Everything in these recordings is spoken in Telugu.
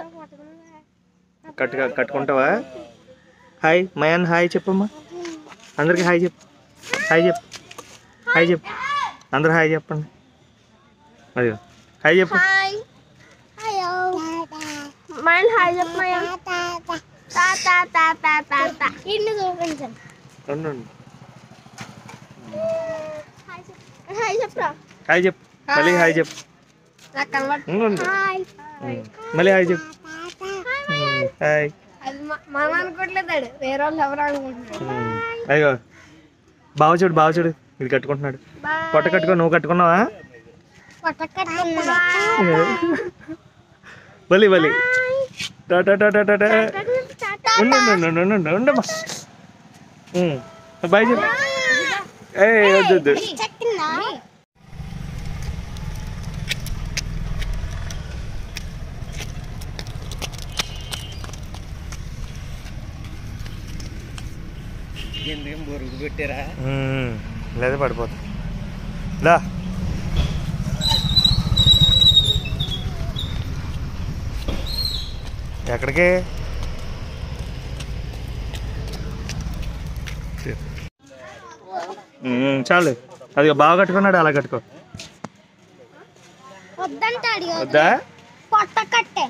కట్టుగా కట్టుకుంటావా హాయ్ మయాన్ హాయ్ చెప్పమ్మా అందరికి హాయ్ చెప్పు హాయ్ చెప్పు హాయ్ చెప్పు అందరు హాయ్ చెప్పండి అదిగో హాయ్ చెప్పు హాయ్ హలో మైండ్ హాయ్ చెప్పమయ్యా తా తా తా తా తా తా ఇన్ని చూపించండి ఉండండి హాయ్ చెప్పరా హాయ్ చెప్పు మళ్ళీ హాయ్ చెప్పు నాకు కనబడ ఉండండి హాయ్ ఉమ్. మళ్ళీ హాయ్ చెప్పు ఉమ్, హాయ్ అది మ- మనం అనుకోవట్లేదాడు వేరే వాళ్ళు ఎవరు అనుకుంటున్నాడు ఉమ్. అయ్యో బావ చూడు బావ చూడు ఇది కట్టుకుంటున్నాడు పొట్ట కట్టుకో నువ్వు కట్టుకున్నావా బలి బలి టాటా టాటా టాటా ఉండు ఉండు, ఉండు, ఉండు, ఉండు, ఉండమ్మా ఉమ్. బాయ్ చెప్పు ఏ వద్దు వద్దు ఉమ్, లేదా పడిపోతా దా ఎక్కడికి ఉమ్, చాలు అది బాగా కట్టుకున్నాడు అలా కట్టుకో వద్దంటాడు ఇక. వద్దా పొట్ట కట్టే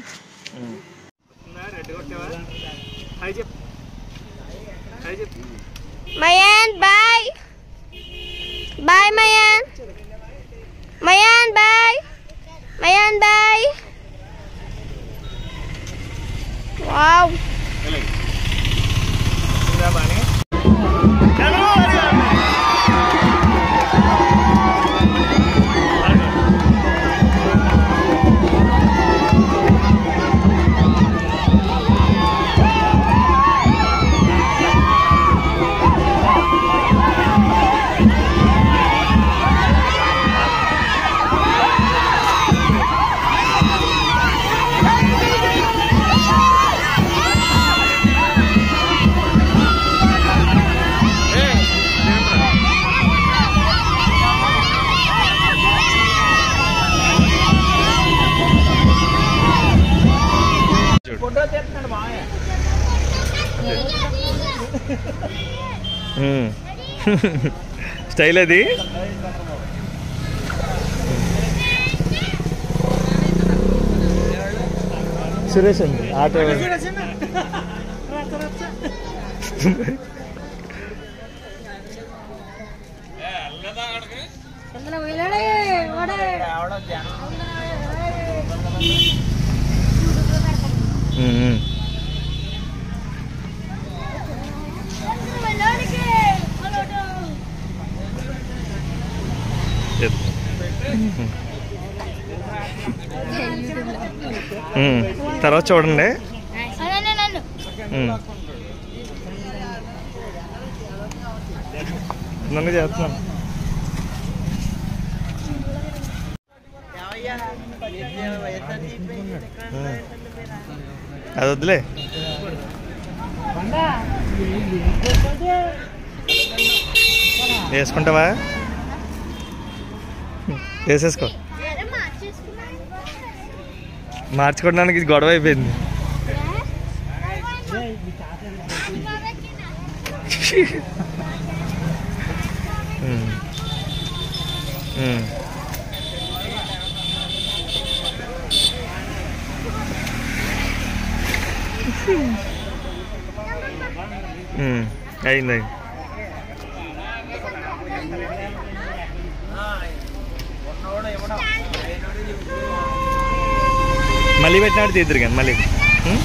మయాన్ బాయ్ బాయ్ మయాన్ మయాన్ బాయ్ మయాన్ బాయ్ వావ్ ఉమ్. స్టైల్ అది సురేష్ అండి ఆటో ఉమ్, ఉమ్. చెప్. ఉమ్. తర్వాత చూడండి ఉమ్. నన్ను చేస్తున్నాను ఉమ్. అది వద్దులే వేసుకుంటావా వేసేసుకో మార్చుకోవడానికి గొడవ అయిపోయింది ఉమ్. ఉమ్. ఉమ్. అయింది అయింది మళ్ళీ పెట్టినాడు తీద్దరు కానీ మళ్ళీ ఉం?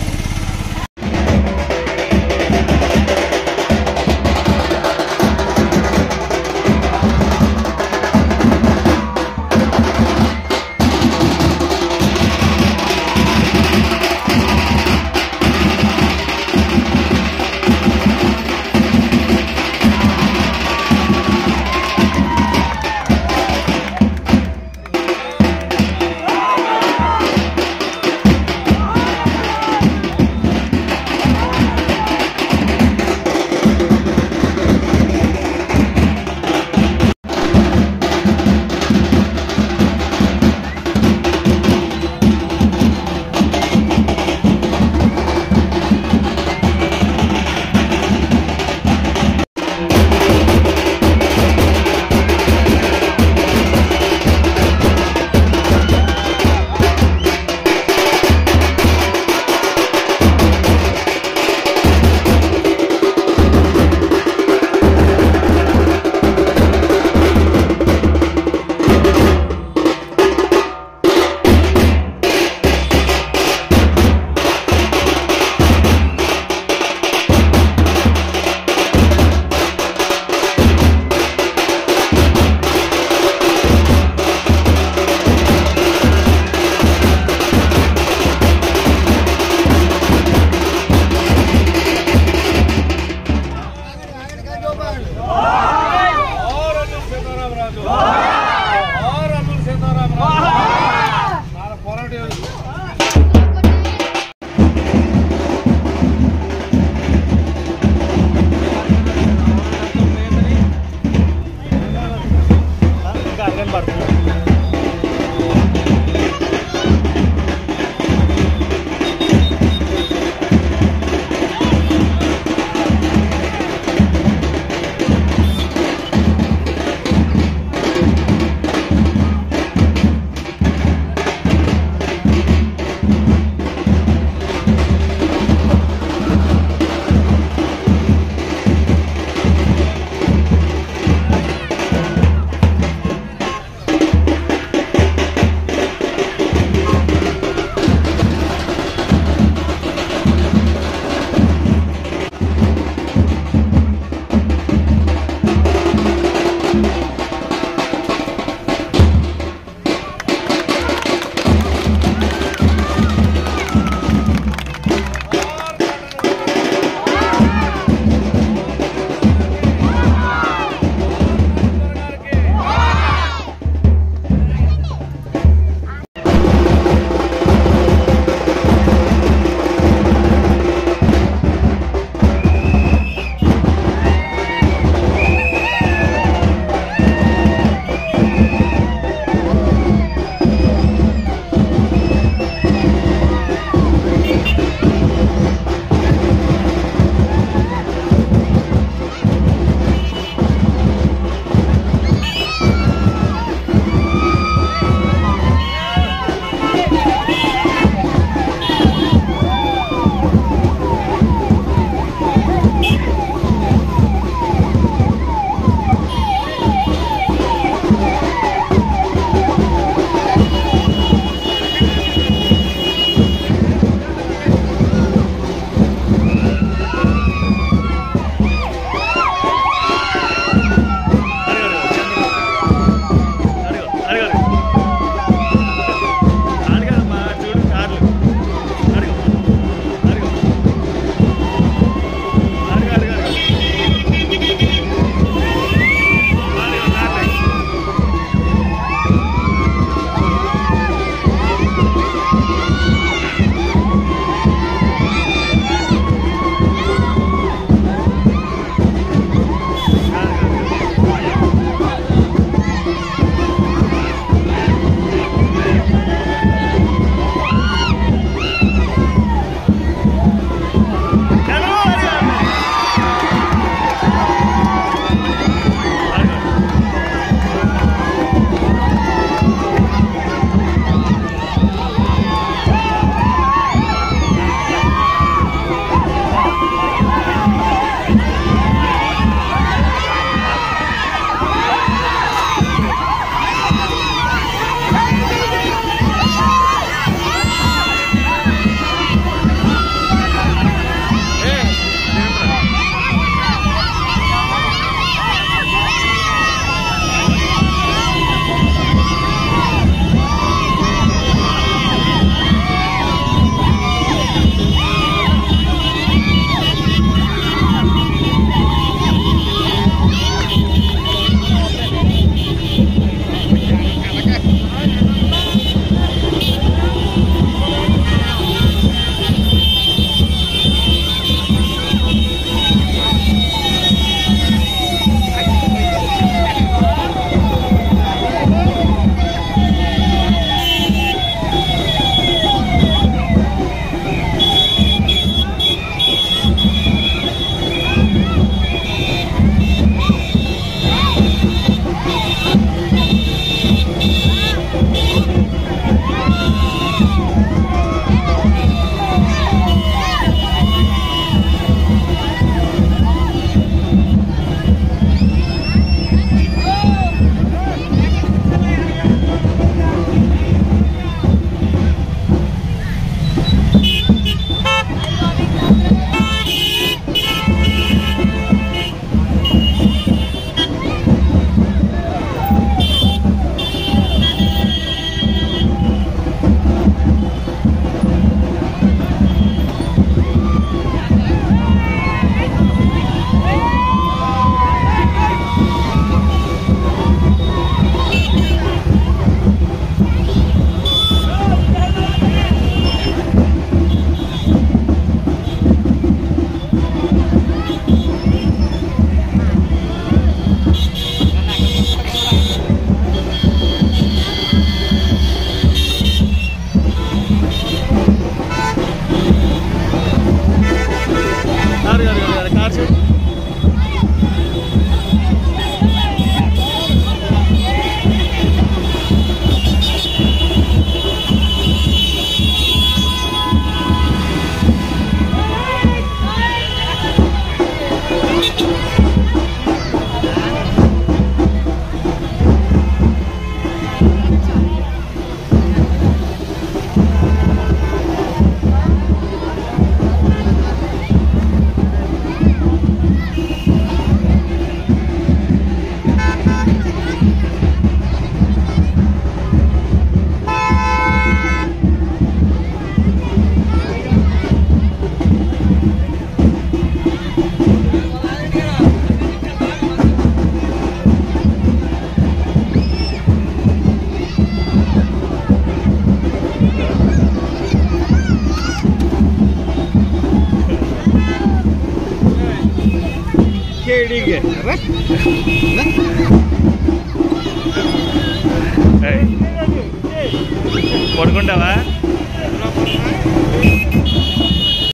చేయడానికి